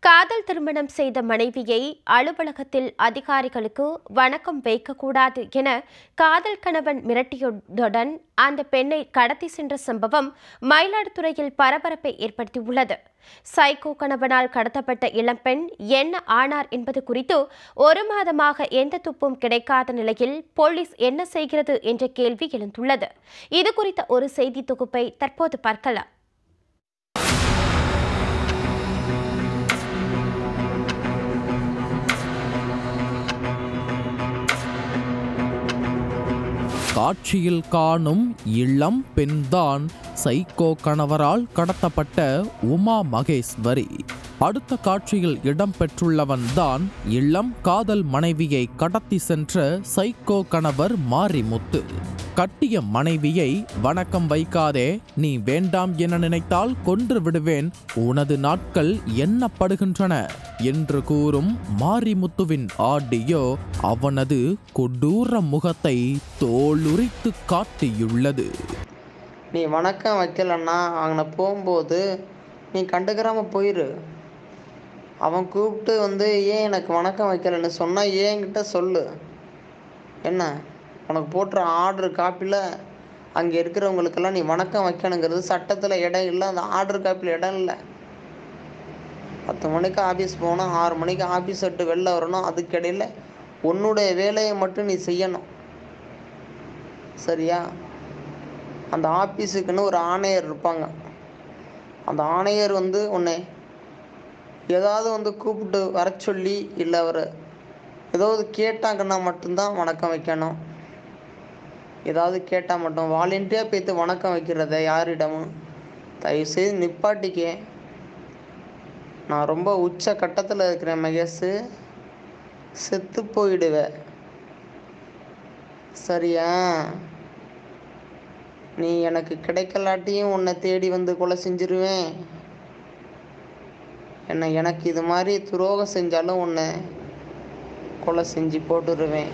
காதல் திருமணம் செய்த மனைவியை அலுவலகத்தில் அதிகாரிகளுக்கு வணக்கம் வைக்கக்கூடாது என காதல் கணவன் மிரட்டியதுடன் அந்த பெண்ணை கடத்தி சென்ற சம்பவம் மயிலாடுதுறையில் பரபரப்பை ஏற்படுத்தியுள்ளது சைக்கோ கணவனால் கடத்தப்பட்ட இளம்பெண் என்ன ஆனார் என்பது குறித்து ஒரு மாதமாக எந்த துப்பும் கிடைக்காத நிலையில் போலீஸ் என்ன செய்கிறது என்ற கேள்வி எழுந்துள்ளது இது குறித்த ஒரு செய்தி தொகுப்பை தற்போது பார்க்கலாம் காட்சியில் காணும் இளம் பெண்தான் சைக்கோ கணவரால் கடத்தப்பட்ட உமா மகேஸ்வரி அடுத்த காட்சியில் இடம்பெற்றுள்ளவன்தான் இளம் காதல் மனைவியை கடத்தி சென்ற சைக்கோ கணவர் மாரிமுத்து கட்டிய மனைவியை வணக்கம் வைக்காதே நீ வேண்டாம் என நினைத்தால் கொன்று விடுவேன் உனது நாட்கள் எண்ணப்படுகின்றன என்று கூறும் மாரிமுத்துவின் ஆடியோ அவனது கொடூர முகத்தை தோலுரித்து காட்டியுள்ளது நீ வணக்கம் வைக்கலன்னா அங்கே போகும்போது நீ கண்டுக்கிறாம போயிரு அவன் கூப்பிட்டு வந்து ஏன் எனக்கு வணக்கம் வைக்கலன்னு சொன்னால் ஏன்கிட்ட சொல்லு என்ன உனக்கு போட்டுற ஆர்டர் காப்பியில் அங்கே இருக்கிறவங்களுக்கெல்லாம் நீ வணக்கம் வைக்கணுங்கிறது சட்டத்தில் இடம் இல்லை அந்த ஆர்டர் காப்பியில் இடம் இல்லை பத்து மணிக்கு ஆஃபீஸ் போகணும் ஆறு மணிக்கு ஆஃபீஸ் விட்டு வெளில வரணும் அதுக்கிடையில் உன்னுடைய வேலையை மட்டும் நீ செய்யணும் சரியா அந்த ஆஃபீஸுக்குன்னு ஒரு ஆணையர் இருப்பாங்க அந்த ஆணையர் வந்து உன்னை ஏதாவது வந்து கூப்பிட்டு வர சொல்லி இல்லை அவர் ஏதாவது கேட்டாங்கன்னா மட்டும்தான் வணக்கம் வைக்கணும் ஏதாவது கேட்டால் மட்டும் வாலண்டியாக போய்த்து வணக்கம் வைக்கிறத யாரிடமும் தயவுசெய்து நிப்பாட்டிக்க நான் ரொம்ப உச்ச கட்டத்தில் இருக்கிறேன் மகேஷ் செத்து போயிடுவேன் சரியா நீ எனக்கு கிடைக்கலாட்டியும் உன்னை தேடி வந்து கொலை செஞ்சிருவேன் என்ன எனக்கு இது மாதிரி துரோகம் செஞ்சாலும் உன்னை கொலை செஞ்சு போட்டுருவேன்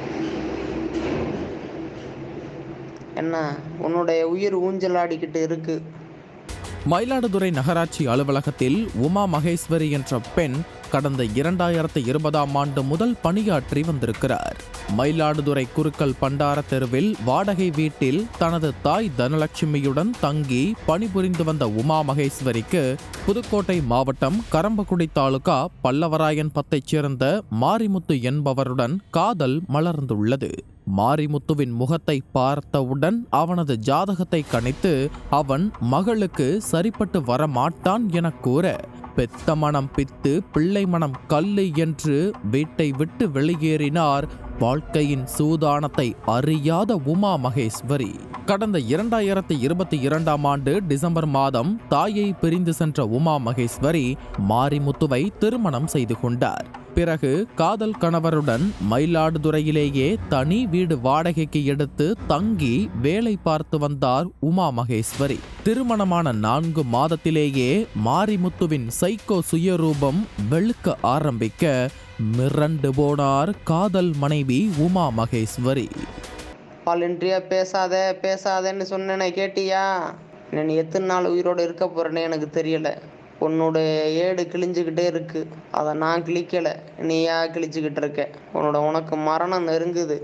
என்ன உன்னுடைய உயிர் ஊஞ்சலாடிக்கிட்டு இருக்கு மயிலாடுதுறை நகராட்சி அலுவலகத்தில் உமா மகேஸ்வரி என்ற பெண் கடந்த இரண்டாயிரத்து இருபதாம் ஆண்டு முதல் பணியாற்றி வந்திருக்கிறார் மயிலாடுதுறை குறுக்கல் பண்டார தெருவில் வாடகை வீட்டில் தனது தாய் தனலட்சுமியுடன் தங்கி பணிபுரிந்து வந்த உமா மகேஸ்வரிக்கு புதுக்கோட்டை மாவட்டம் கரம்பக்குடி தாலுகா பல்லவராயன் பத்தைச் சேர்ந்த மாரிமுத்து என்பவருடன் காதல் மலர்ந்துள்ளது மாரிமுத்துவின் முகத்தை பார்த்தவுடன் அவனது ஜாதகத்தை கணித்து அவன் மகளுக்கு சரிப்பட்டு வர மாட்டான் என கூற பெத்த மனம் பித்து பிள்ளை மனம் கல்லு என்று வீட்டை விட்டு வெளியேறினார் வாழ்க்கையின் சூதானத்தை அறியாத உமா மகேஸ்வரி கடந்த இரண்டாயிரத்தி இருபத்தி இரண்டாம் ஆண்டு டிசம்பர் மாதம் தாயை பிரிந்து சென்ற உமா மகேஸ்வரி மாரிமுத்துவை திருமணம் செய்து கொண்டார் பிறகு காதல் கணவருடன் மயிலாடுதுறையிலேயே தனி வீடு வாடகைக்கு எடுத்து தங்கி வேலை பார்த்து வந்தார் உமா மகேஸ்வரி திருமணமான நான்கு மாதத்திலேயே மாரிமுத்துவின் சைக்கோ சுயரூபம் வெளுக்க ஆரம்பிக்க மிரண்டு போனார் காதல் மனைவி உமா மகேஸ்வரி வாலண்டியாக பேசாத பேசாதேன்னு சொன்னேனே கேட்டியா நான் எத்தனை நாள் உயிரோடு இருக்க போகிறேன்னு எனக்கு தெரியலை உன்னுடைய ஏடு கிழிஞ்சுக்கிட்டே இருக்கு அதை நான் கிழிக்கலை நீயா கிழிச்சுக்கிட்டு இருக்க உன்னோட உனக்கு மரணம் நெருங்குது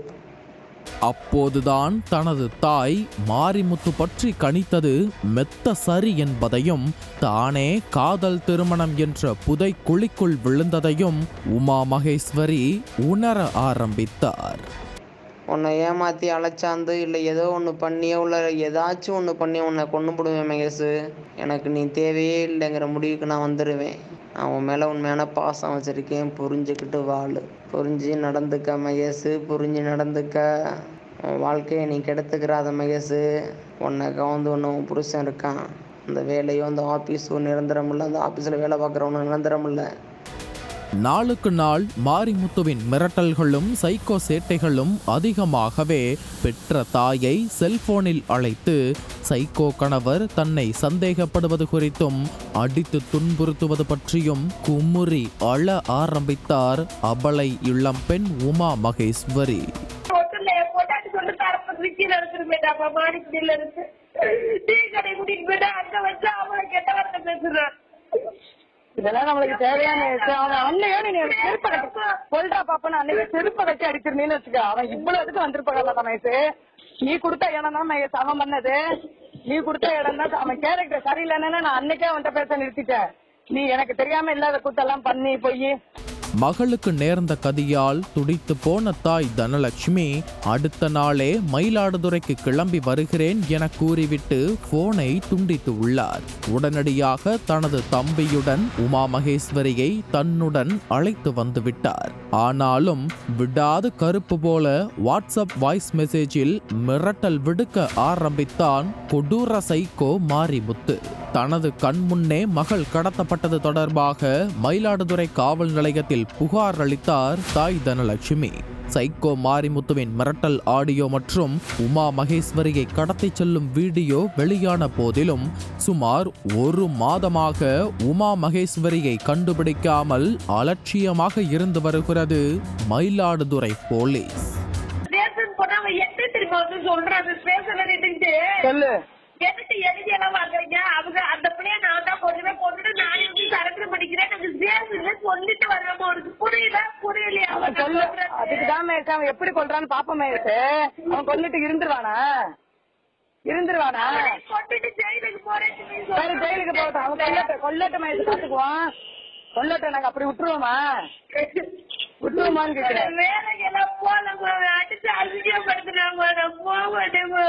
அப்போதுதான் தனது தாய் மாரிமுத்து பற்றி கணித்தது மெத்த சரி என்பதையும் தானே காதல் திருமணம் என்ற புதை குழிக்குள் விழுந்ததையும் உமா மகேஸ்வரி உணர ஆரம்பித்தார் உன்னை ஏமாற்றி அழைச்சாந்து இல்லை ஏதோ ஒன்று பண்ணியோ இல்லை ஏதாச்சும் ஒன்று பண்ணி உன்னை கொண்டு போடுவேன் மகேஷ் எனக்கு நீ தேவையே இல்லைங்கிற முடிவுக்கு நான் வந்துடுவேன் நான் உன் மேலே உண்மையான பாசம் வச்சுருக்கேன் புரிஞ்சுக்கிட்டு வாழு புரிஞ்சு நடந்துக்க மகேஷ் புரிஞ்சு நடந்துக்க உன் வாழ்க்கையை நீ கெடுத்துக்கிறாத மகேஷ் உன்னை கவுந்து ஒன்று உன் புருஷன் இருக்கான் அந்த வேலையும் அந்த ஆஃபீஸும் நிரந்தரம் இல்லை அந்த ஆஃபீஸில் வேலை பார்க்குறவனும் நிரந்தரம் இல்லை நாளுக்கு நாள் மாரிமுத்துவின் மிரட்டல்களும் சைக்கோ சேட்டைகளும் அதிகமாகவே பெற்ற தாயை செல்போனில் அழைத்து சைக்கோ கணவர் தன்னை சந்தேகப்படுவது குறித்தும் அடித்து துன்புறுத்துவது பற்றியும் குமுறி அழ ஆரம்பித்தார் அபலை இளம்பெண் உமா மகேஸ்வரி ஒட்டுல என் பொண்டாட்டி சொல்லி தரப்பு ரிச்சியில இருக்கிற மாணிக்கடியில இருக்கு டீ கடை கூட்டிட்டு போயிட்டு அங்க வச்சு அவளை கெட்ட வார்த்தை பேசுறான் இதெல்லாம் நம்மளுக்கு தேவையான விஷயம். அவன் அன்னையோட நீ எனக்கு செருப்ப கட்டி சொல்றா பாப்பா அன்னைக்கு செருப்ப கட்டி அடிச்சிருந்தேன்னு வச்சுக்க அவன் இவ்வளவு இதுக்கு வந்திருப்பாங்கல்ல மகேஷ் நீ கொடுத்த இடம் தான் மகேஷ் அவன் பண்ணது நீ கொடுத்த இடம் தான் அவன் கேரக்டர் சரியில்லைன்னு நான் அன்னைக்கே அவன்கிட்ட பேச நிறுத்திட்டேன் நீ எனக்கு தெரியாம இல்லாத கூத்தெல்லாம் பண்ணி போய் மகளுக்கு நேர்ந்த கதியால் துடித்து போன தாய் தனலட்சுமி அடுத்த நாளே மயிலாடுதுறைக்கு கிளம்பி வருகிறேன் என கூறிவிட்டு போனை துண்டித்து உள்ளார் உடனடியாக தனது தம்பியுடன் உமா மகேஸ்வரியை தன்னுடன் அழைத்து வந்து விட்டார் ஆனாலும் விடாது கருப்பு போல வாட்ஸ்அப் வாய்ஸ் மெசேஜில் மிரட்டல் விடுக்க ஆரம்பித்தான் கொடூர சைக்கோ மாரிமுத்து தனது கண்முன்னே மகள் கடத்தப்பட்டது தொடர்பாக மயிலாடுதுறை காவல் நிலையத்தில் புகார் அளித்தார் தாய் தனலட்சுமி சைக்கோ மாரிமுத்துவின் மிரட்டல் ஆடியோ மற்றும் உமா மகேஸ்வரியை கடத்திச் செல்லும் வீடியோ வெளியான போதிலும் சுமார் ஒரு மாதமாக உமா மகேஸ்வரியை கண்டுபிடிக்காமல் அலட்சியமாக இருந்து வருகிறது மயிலாடுதுறை போலீஸ் ஸ்டேஷன் போனா அவன் என்ன திரும்ப வந்து சொல்றான் ஸ்டேஷன்ல நின்றுட்டு சொல்லு என்கிட்ட எழுதி எல்லாம் வாங்குறீங்க அவங்க அந்த பிள்ளைய நான் தான் கொண்டுவே கொண்டுட்டு நானே வந்து சரக்கு பண்ணிக்கிறேன் நாங்க ஸ்டேஷன்ல சொல்லிட்டு வர்றோம் உனக்கு புரியல புரியலையா அவன் சொல்லு அதுக்கு தான் மகேஷ் அவன் எப்படி கொள்றான்னு பாப்போம் மகேஷ் அவன் கொண்டுட்டு இருந்துருவானா இருந்துருவானா கொண்டுட்டு ஜெயிலுக்கு போறேன்னு நீ சரி சொல்ற. ஜெயிலுக்கு போகட்டும் அவன் கொல்லட்ட கொல்லட்ட மகேஷ் பாத்துக்குவான் கொல்லட்ட நாங்க அப்படி விட்டுருவோமா விட்டுருவோமான்னு கேக்குறேன் வேலைக்கெல்லாம் போலமா அடிச்சு அசிங்கப்படுத்தினாமா நான் போக மாட்டேமா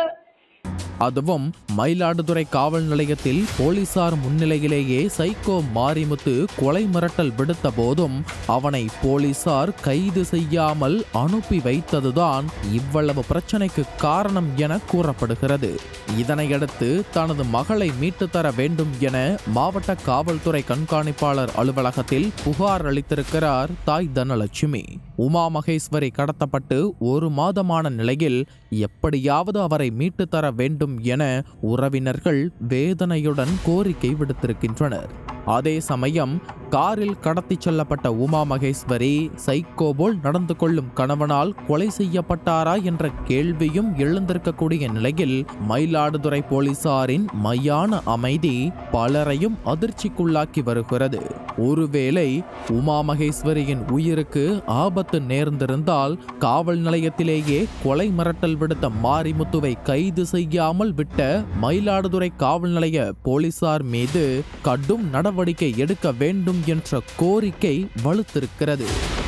அதுவும் மயிலாடுதுறை காவல் நிலையத்தில் போலீசார் முன்னிலையிலேயே சைக்கோ மாரிமுத்து கொலை மிரட்டல் விடுத்த போதும் அவனை போலீசார் கைது செய்யாமல் அனுப்பி வைத்ததுதான் இவ்வளவு பிரச்சனைக்கு காரணம் என கூறப்படுகிறது இதனையடுத்து தனது மகளை மீட்டு தர வேண்டும் என மாவட்ட காவல்துறை கண்காணிப்பாளர் அலுவலகத்தில் புகார் அளித்திருக்கிறார் தாய் தனலட்சுமி உமா மகேஸ்வரி கடத்தப்பட்டு ஒரு மாதமான நிலையில் எப்படியாவது அவரை மீட்டு தர வேண்டும் என உறவினர்கள் வேதனையுடன் கோரிக்கை விடுத்திருக்கின்றனர் அதே சமயம் காரில் கடத்திச் செல்லப்பட்ட உமா மகேஸ்வரி சைக்கோ போல் நடந்து கொள்ளும் கணவனால் கொலை செய்யப்பட்டாரா என்ற கேள்வியும் எழுந்திருக்கக்கூடிய நிலையில் மயிலாடுதுறை போலீசாரின் மையான அமைதி பலரையும் அதிர்ச்சிக்குள்ளாக்கி வருகிறது ஒருவேளை உமா மகேஸ்வரியின் உயிருக்கு ஆபத்து நேர்ந்திருந்தால் காவல் நிலையத்திலேயே கொலை மிரட்டல் விடுத்த மாரிமுத்துவை கைது செய்யாமல் விட்ட மயிலாடுதுறை காவல் நிலைய போலீசார் மீது கடும் நடவடிக்கை எடுக்க வேண்டும் என்ற கோரிக்கை வலுத்திருக்கிறது